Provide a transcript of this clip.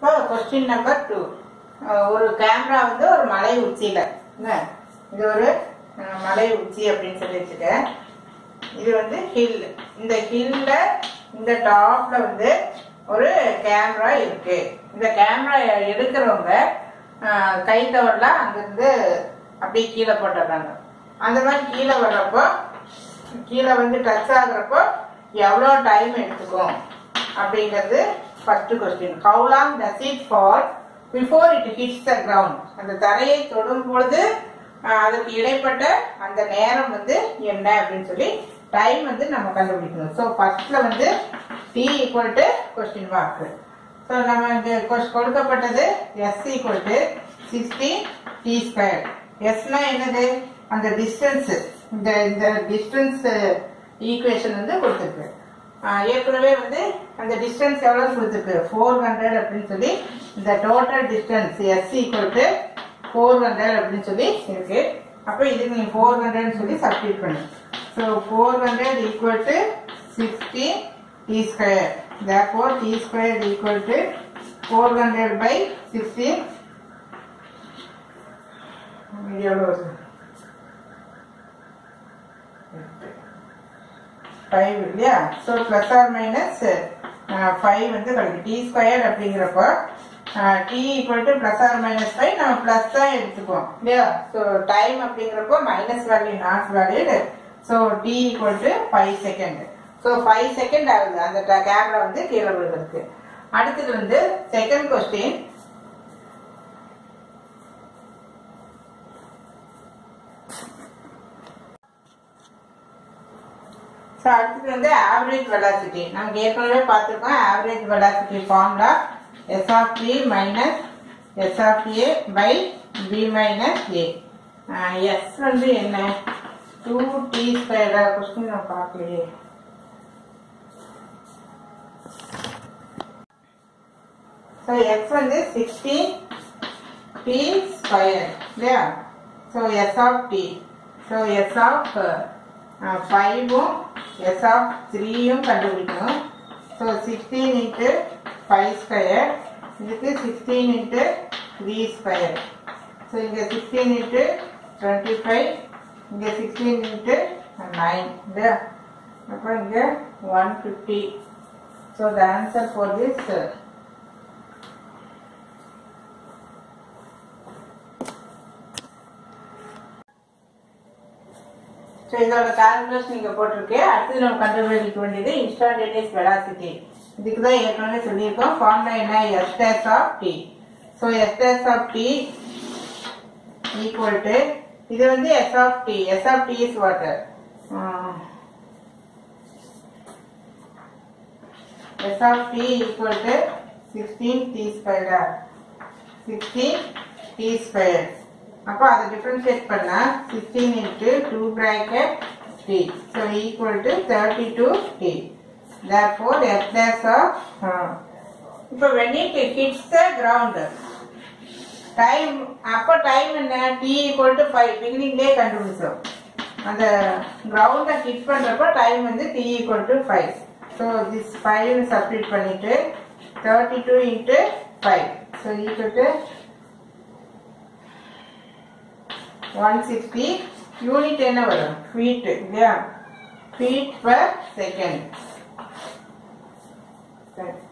இப்போ question number two ஒரு camera வந்து ஒரு மலை உச்சியில என்ன இது ஒரு அஹ், மலை உச்சி அப்படின்னு சொல்லி வச்சுக்கேன் இது வந்து ஹில் இந்த ஹில்ல இந்த டாப்ல வந்து ஒரு கேமரா இருக்கு இந்த கேமரா எடுக்கிறவங்க அஹ், கை தவறல அங்கிருந்து அப்படியே கீழே போட்டுடுறாங்க அந்த மாதிரி கீழே வர்றப்போ கீழே வந்து டச் ஆகுறப்போ எவ்வளோ டைம் எடுத்துக்கும் அப்படிங்கிறது first question how long does it fall before it hits the ground அந்த தரையை தொடும் பொழுது ஆஹ், அதுக்கு இடைப்பட்ட அந்த நேரம் வந்து என்ன அப்படின்னு சொல்லி டைம் வந்து நம்ம கண்டுபிடிக்கணும் ஸோ ஃபர்ஸ்ட்ல வந்து T equal to question mark so நம்ம இங்க கொஸ்- கொடுக்கப்பட்டது S equal to sixty T square எஸ்னா என்னது அந்த டிஸ்டன்ஸ் இந்த இந்த டிஸ்டன்ஸ் ஈக்குவேஷன் வந்து கொடுத்துருக்கு ஆஹ் ஏற்கனவே வந்து அந்த டிஸ்டன்ஸ் எவ்வளவு கொடுத்துருக்கு ஃபோர் ஹண்ட்ரட் அப்படின்னு சொல்லி இந்த total distance S equal to four hundred அப்படின்னு சொல்லி இருக்கு அப்போ இதுக்கு நீ ஃபோர் ஹண்ட்ரட்னு சொல்லி சப்ஸ்டியூட் பண்ணு so four hundred equal to sixty T square therefore T square equal to four hundred by sixty எவ்வளோ வருது ஃபைவ் இல்லையா so plus or minus five வந்து கிடைக்கும் டி ஸ்கொயர் அப்படிங்கிறப்போ T equal to plus or minus five நம்ம plus தான் எடுத்துக்குவோம் இல்லையா ஸோ டைம் அப்படிங்கிறப்போ மைனஸ் வேல்யூ நாட் வேல்யூடு so T equal to five second so five second ஆகுது அந்த கேமரா வந்து கீழே விழுகிறதுக்கு அடுத்தது வந்து செகண்ட் கொஸ்டின் ஸோ அடுத்தது வந்து ஆவரேஜ் வெலாசிட்டி நமக்கு ஏற்கனவே பார்த்துருக்கோம் average velocity formula S of B minus S of A by B minus A S வந்து என்ன டூ டி ஸ்கொயரா கொஸ்டின் நான் பார்க்கலையே ஸோ எக்ஸ் வந்து சிக்ஸ்டீன் டி ஸ்கொயர் இல்லையா so S of T so S of ஃபைவும் எஸ் ஆஃப் த்ரீயும் கண்டுபிடிக்கணும் so sixteen into five square இதுக்கு sixteen into three square so இங்கே சிக்ஸ்டீன் இன்ட்டு டுவெண்ட்டி ஃபைவ் இங்கே சிக்ஸ்டீன் இன்ட்டு நைன் இல்லையா அப்புறம் இங்கே one fifty so the answer for this so இதோட கால்குலேஷன் இங்கே போட்டிருக்கு அடுத்தது நம்ம கண்டுபிடிக்க வேண்டியது இன்ஸ்டான்டேனியஸ் வெலாசிட்டி இதுக்கு தான் ஏற்கனவே சொல்லியிருக்கோம் ஃபார்முலா என்ன S dash of T so S dash of T equal to இது வந்து S of T S of T is water S of T equal to sixteen T square sixteen T square அப்போ அதை differentiate பண்ணா sixteen into two bracket T so equal to thirty two T therefore f dash of இப்போ when it hits the ground time அப்போ time என்ன T equal to five பிகினிங்லேயே கண்டுபிடிச்சோம் அந்த கிரவுண்டை ஹிட் பண்ணுறப்போ டைம் வந்து T equal to five so this five substitute பண்ணிட்டு thirty two into five so equal to one sixty unit என்ன வரும் ஃபீட் இல்லையா ஃபீட் பர் செகண்ட்